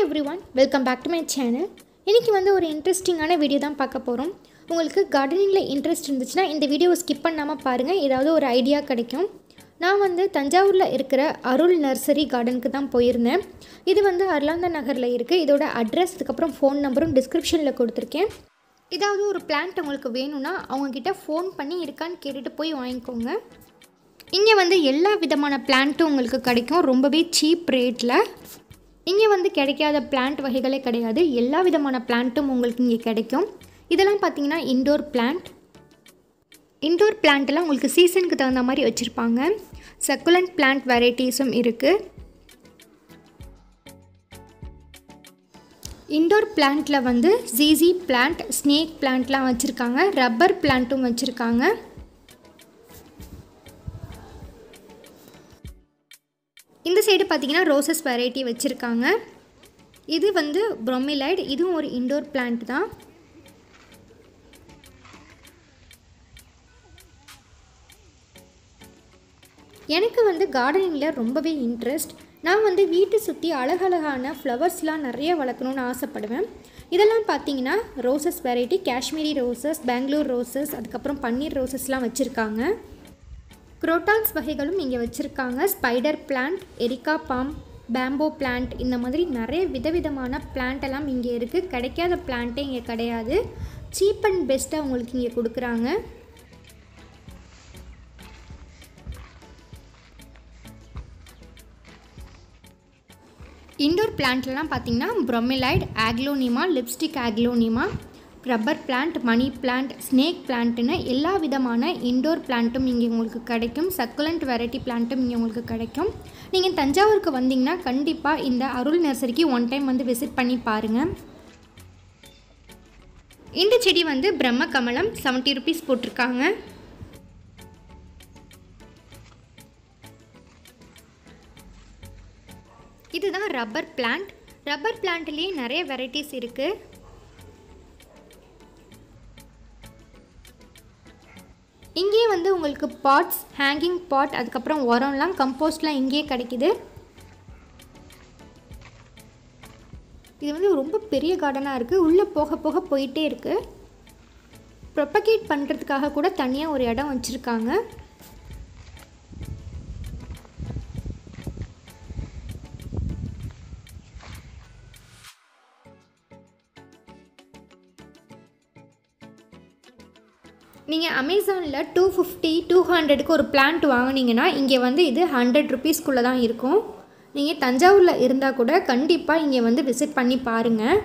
every everyone welcome back to my channel இன்றைக்கி வந்து ஒரு இன்ட்ரெஸ்டிங்கான வீடியோ தான் பார்க்க போகிறோம் உங்களுக்கு கார்டனிங்கில் இன்ட்ரெஸ்ட் இருந்துச்சுன்னா இந்த வீடியோவை ஸ்கிப் பண்ணாமல் பாருங்கள் ஏதாவது ஒரு ஐடியா கிடைக்கும் நான் வந்து தஞ்சாவூரில் இருக்கிற அருள் நர்சரி கார்டனுக்கு தான் போயிருந்தேன் இது வந்து அருளாந்த நகரில் இருக்குது இதோட அட்ரஸ் அதுக்கப்புறம் ஃபோன் நம்பரும் டிஸ்கிரிப்ஷனில் கொடுத்துருக்கேன் ஏதாவது ஒரு பிளான்ட் உங்களுக்கு வேணும்னா அவங்கக்கிட்ட ஃபோன் பண்ணி இருக்கான்னு கேட்டுட்டு போய் வாங்கிக்கோங்க இங்கே வந்து எல்லா விதமான பிளான்ட்டும் உங்களுக்கு கிடைக்கும் ரொம்பவே சீப் ரேட்டில் இங்கே வந்து கிடைக்காத பிளான்ட் வகைகளே கிடையாது எல்லா விதமான பிளான்ட்டும் உங்களுக்கு இங்கே கிடைக்கும் இதெல்லாம் பார்த்தீங்கன்னா இண்டோர் பிளான்ட் இண்டோர் பிளான்ட்டெல்லாம் உங்களுக்கு சீசனுக்கு தகுந்த மாதிரி வச்சுருப்பாங்க சக்குலண்ட் பிளான்ட் வெரைட்டிஸும் இருக்குது இண்டோர் பிளான்ட்டில் வந்து ஜிசி பிளான்ட் ஸ்னேக் பிளான்ட்லாம் வச்சுருக்காங்க ரப்பர் பிளான்ட்டும் வச்சுருக்காங்க இந்த சைடு பார்த்தீங்கன்னா ரோசஸ் வெரைட்டி வச்சுருக்காங்க இது வந்து ப்ரொமிலைட் இதுவும் ஒரு இண்டோர் பிளான்ட் தான் எனக்கு வந்து கார்டனிங்கில் ரொம்பவே இன்ட்ரெஸ்ட் நான் வந்து வீட்டை சுற்றி அழகழகான ஃப்ளவர்ஸ்லாம் நிறைய வளர்க்கணுன்னு ஆசைப்படுவேன் இதெல்லாம் பார்த்தீங்கன்னா roses variety Kashmiri roses Bangalore roses அதுக்கப்புறம் பன்னீர் ரோசஸ்லாம் வச்சுருக்காங்க குரோட்டான்ஸ் வகைகளும் இங்கே வச்சுருக்காங்க spider plant areca palm bamboo plant இந்த மாதிரி நிறைய விதவிதமான பிளான்ட் எல்லாம் இங்கே இருக்குது கிடைக்காத பிளான்ட்டே இங்கே கிடையாது சீப் அண்ட் பெஸ்ட்டாக உங்களுக்கு இங்கே கொடுக்குறாங்க இண்டோர் பிளான்ட்லலாம் பார்த்தீங்கன்னா bromeliad aglaonema lipstick aglaonema rubber plant money plant snake பிளான்ட்டுன்னு எல்லா விதமான இண்டோர் பிளான்ட்டும் இங்கே உங்களுக்கு கிடைக்கும் சக்குலண்ட் வெரைட்டி பிளான்ட்டும் இங்கே உங்களுக்கு கிடைக்கும் நீங்கள் தஞ்சாவூருக்கு வந்தீங்கன்னா கண்டிப்பாக இந்த அருள் நர்சரிக்கு ஒன் டைம் வந்து விசிட் பண்ணி பாருங்கள் இந்த செடி வந்து பிரம்ம கமலம் செவன்ட்டி ருபீஸ் போட்டிருக்காங்க இதுதான் ரப்பர் பிளான்ட் ரப்பர் பிளான்ட்லேயே நிறைய வெரைட்டிஸ் இருக்குது இங்கேயே வந்து உங்களுக்கு பாட்ஸ் ஹேங்கிங் பாட் அதுக்கப்புறம் உரம்லாம் கம்போஸ்ட்லாம் இங்கேயே கிடைக்குது இது வந்து ரொம்ப பெரிய கார்டனாக இருக்குது உள்ளே போக போக போயிட்டே இருக்குது ப்ரொப்பகேட் பண்ணுறதுக்காக கூட தனியாக ஒரு இடம் வச்சுருக்காங்க நீங்கள் அமேசானில் டூ ஃபிஃப்டி டூ ஹண்ட்ரடுக்கு ஒரு பிளான்ட் வாங்கினீங்கன்னா இங்கே வந்து இது ஹண்ட்ரட் ருபீஸ்க்குள்ளே தான் இருக்கும் நீங்கள் தஞ்சாவூரில் இருந்தால் கூட கண்டிப்பாக இங்கே வந்து விசிட் பண்ணி பாருங்கள்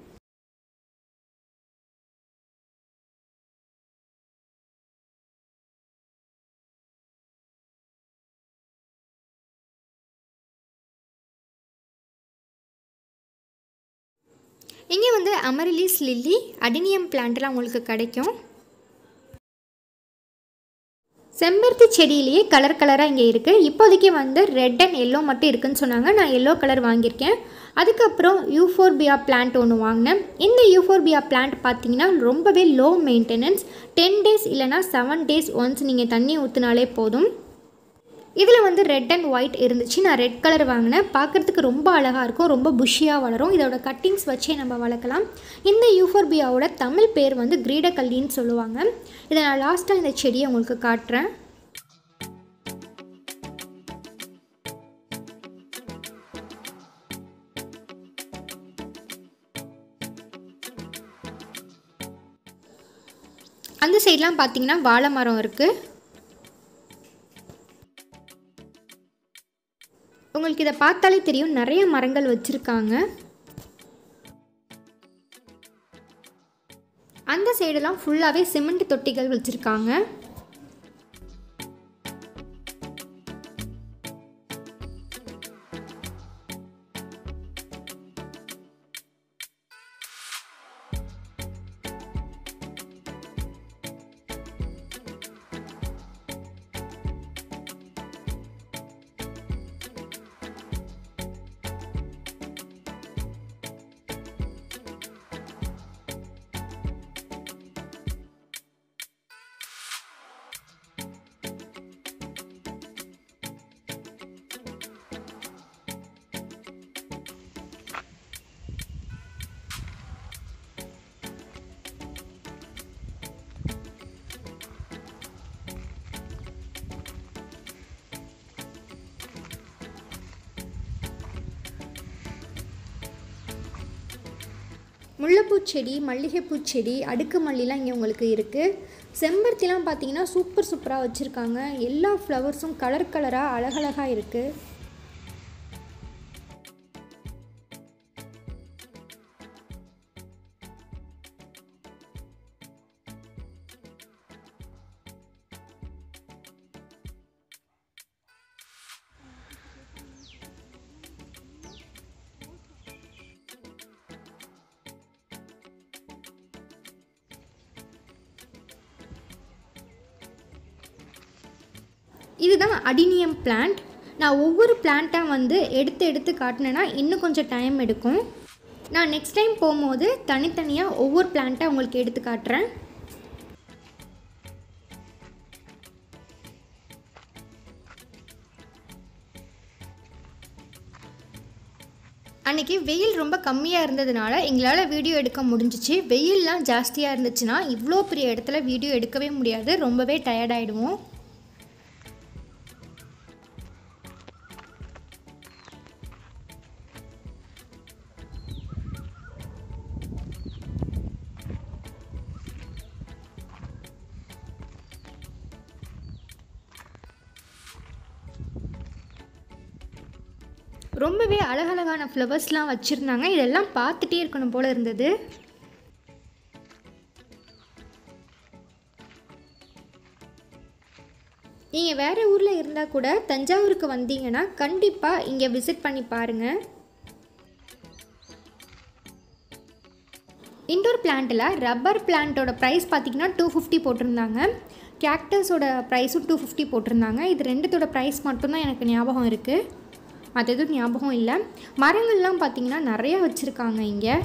இங்கே வந்து அமரிலிஸ் லில்லி அடினியம் பிளான்ட்லாம் உங்களுக்கு கிடைக்கும் செம்பருத்தி செடியிலேயே கலர் கலராக இங்கே இருக்குது இப்போதைக்கு வந்து ரெட் அண்ட் எல்லோ மட்டும் இருக்குன்னு சொன்னாங்க நான் எல்லோ கலர் வாங்கியிருக்கேன் அதுக்கப்புறம் யூஃபோர்பியா பிளான்ட் ஒன்று வாங்கினேன் இந்த யூஃபோர்பியா பிளான்ட் பார்த்தீங்கன்னா ரொம்பவே லோ மெயின்டெனன்ஸ் டென் டேஸ் இல்லைனா செவன் டேஸ் ஒன்ஸ் நீங்கள் தண்ணி ஊற்றினாலே போதும் இதில் வந்து ரெட் அண்ட் ஒயிட் இருந்துச்சு நான் ரெட் கலர் வாங்கினேன் பார்க்குறதுக்கு ரொம்ப அழகாக இருக்கும் ரொம்ப புஷியாக வளரும் இதோட கட்டிங்ஸ் வச்சே நம்ம வளர்க்கலாம் இந்த யூஃபோர்பியாவோட தமிழ் பேர் வந்து கிரீடக்கல்லின்னு சொல்லுவாங்க இதை நான் லாஸ்ட்டாக இந்த செடியை உங்களுக்கு காட்டுறேன் அந்த சைட்லாம் பார்த்தீங்கன்னா வாழை மரம் இருக்குது உங்களுக்கு இதை பார்த்தாலே தெரியும் நிறைய மரங்கள் வச்சுருக்காங்க அந்த சைடெல்லாம் ஃபுல்லாகவே சிமெண்ட் தொட்டிகள் வச்சுருக்காங்க முல்லைப்பூ செடி மல்லிகைப்பூ செடி அடுக்கு மல்லிலாம் இங்கே உங்களுக்கு இருக்குது செம்பருத்திலாம் பார்த்தீங்கன்னா சூப்பர் சூப்பராக வச்சுருக்காங்க எல்லா ஃப்ளவர்ஸும் கலர் கலராக அழகழகாக இருக்குது இதுதான் அடினியம் பிளான்ட் நான் ஒவ்வொரு பிளான்ட்டாக வந்து எடுத்து எடுத்து காட்டினேன்னா இன்னும் கொஞ்சம் டைம் எடுக்கும் நான் நெக்ஸ்ட் டைம் போகும்போது தனித்தனியாக ஒவ்வொரு பிளான்ட்டாக உங்களுக்கு எடுத்து காட்டுறேன் அன்றைக்கி வெயில் ரொம்ப கம்மியாக இருந்ததுனால எங்களால் வீடியோ எடுக்க முடிஞ்சிச்சு வெயில்லாம் ஜாஸ்தியாக இருந்துச்சுன்னா இவ்வளோ பெரிய இடத்துல வீடியோ எடுக்கவே முடியாது ரொம்பவே டயர்டாயிடுவோம் ரொம்பவே அழகழகான ஃப்ளவர்ஸ்லாம் வச்சுருந்தாங்க இதெல்லாம் பார்த்துட்டே இருக்கணும் போல் இருந்தது நீங்கள் வேறு ஊரில் இருந்தால் கூட தஞ்சாவூருக்கு வந்தீங்கன்னா கண்டிப்பாக இங்கே விசிட் பண்ணி பாருங்கள் இன்டோர் பிளான்ட்டில் ரப்பர் பிளான்ட்டோட ப்ரைஸ் பார்த்தீங்கன்னா டூ ஃபிஃப்டி போட்டிருந்தாங்க கேக்டஸோட ப்ரைஸும் டூ ஃபிஃப்டி போட்டிருந்தாங்க இது ரெண்டுத்தோட ப்ரைஸ் மட்டும்தான் எனக்கு ஞாபகம் இருக்குது அது எதுவும் ஞாபகம் இல்லை மரங்கள்லாம் பார்த்திங்கன்னா நிறையா வச்சுருக்காங்க இங்கே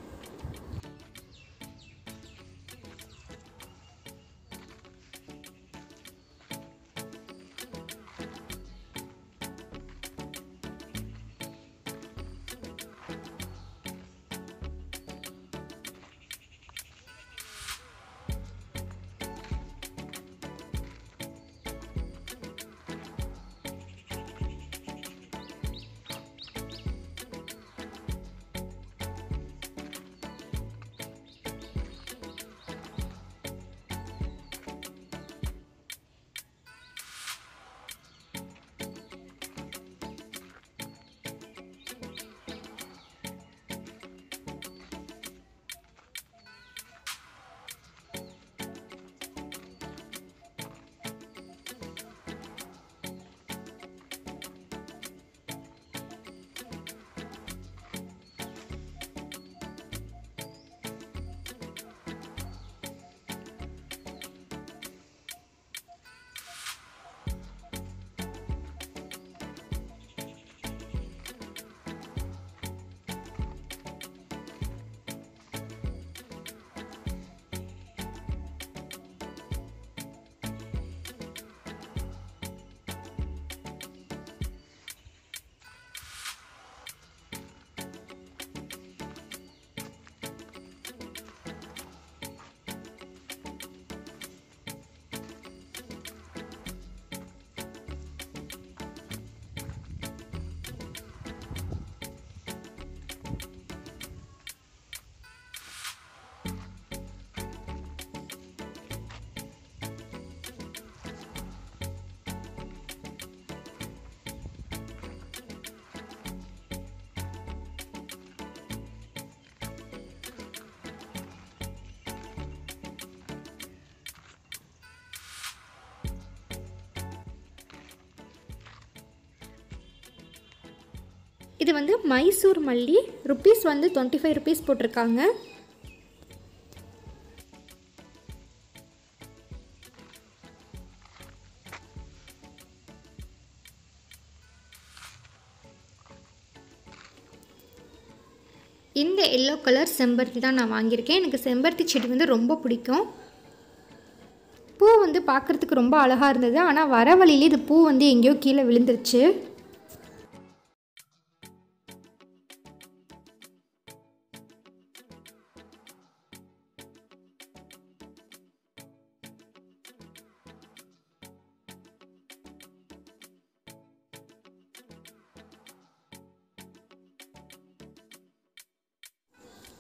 இது வந்து மைசூர் மல்லி ருப்பீஸ் வந்து டுவெண்ட்டி ஃபைவ் ருபீஸ் போட்டிருக்காங்க இந்த எல்லோ கலர் செம்பருத்தி தான் நான் வாங்கியிருக்கேன் எனக்கு செம்பருத்தி செடி வந்து ரொம்ப பிடிக்கும் பூ வந்து பார்க்குறதுக்கு ரொம்ப அழகாக இருந்தது ஆனால் வர வழியிலே இது பூ வந்து எங்கேயோ கீழே விழுந்துருச்சு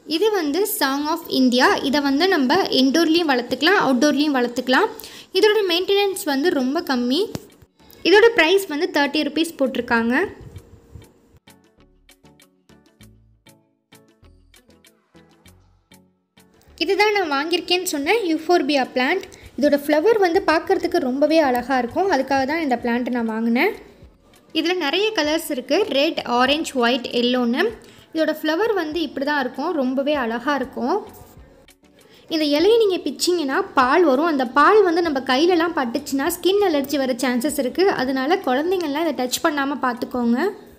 இது வந்து சாங் ஆஃப் இந்தியா இதை வந்து நம்ம இன்டோர்லேயும் வளர்த்துக்கலாம் அவுட்டோர்லேயும் வளர்த்துக்கலாம் இதோட மெயின்டெனன்ஸ் வந்து ரொம்ப கம்மி இதோட ப்ரைஸ் வந்து தேர்ட்டி ருபீஸ் போட்டிருக்காங்க இதுதான் நான் வாங்கியிருக்கேன்னு சொன்னேன் யூஃபோர்பியா பிளான்ட் இதோட ஃப்ளவர் வந்து பார்க்குறதுக்கு ரொம்பவே அழகாக இருக்கும் அதுக்காக தான் இந்த பிளான்ட்டை நான் வாங்கினேன் இதில் நிறைய கலர்ஸ் இருக்குது ரெட் ஆரஞ்ச் ஒயிட் எல்லோன்னு இதோட ஃப்ளவர் வந்து இப்படி தான் இருக்கும் ரொம்பவே அழகாக இருக்கும் இந்த இலையை நீங்கள் பிச்சிங்கன்னா பால் வரும் அந்த பால் வந்து நம்ம கையிலலாம் பட்டுச்சுன்னா ஸ்கின் அலர்ஜி வர சான்சஸ் இருக்குது அதனால குழந்தைங்கள்லாம் இதை டச் பண்ணாமல் பார்த்துக்கோங்க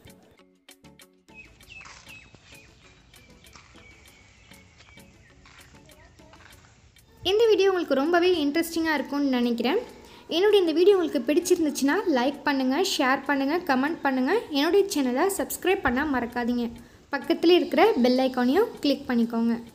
இந்த வீடியோ உங்களுக்கு ரொம்பவே இன்ட்ரெஸ்டிங்காக இருக்கும்னு நினைக்கிறேன் என்னுடைய இந்த வீடியோ உங்களுக்கு பிடிச்சிருந்துச்சுன்னா லைக் பண்ணுங்கள் ஷேர் பண்ணுங்கள் கமெண்ட் பண்ணுங்கள் என்னுடைய சேனலை சப்ஸ்கிரைப் பண்ண மறக்காதீங்க பக்கத்தில் இருக்கிற பெல் ஐக்கானையும் கிளிக் பண்ணிக்கோங்க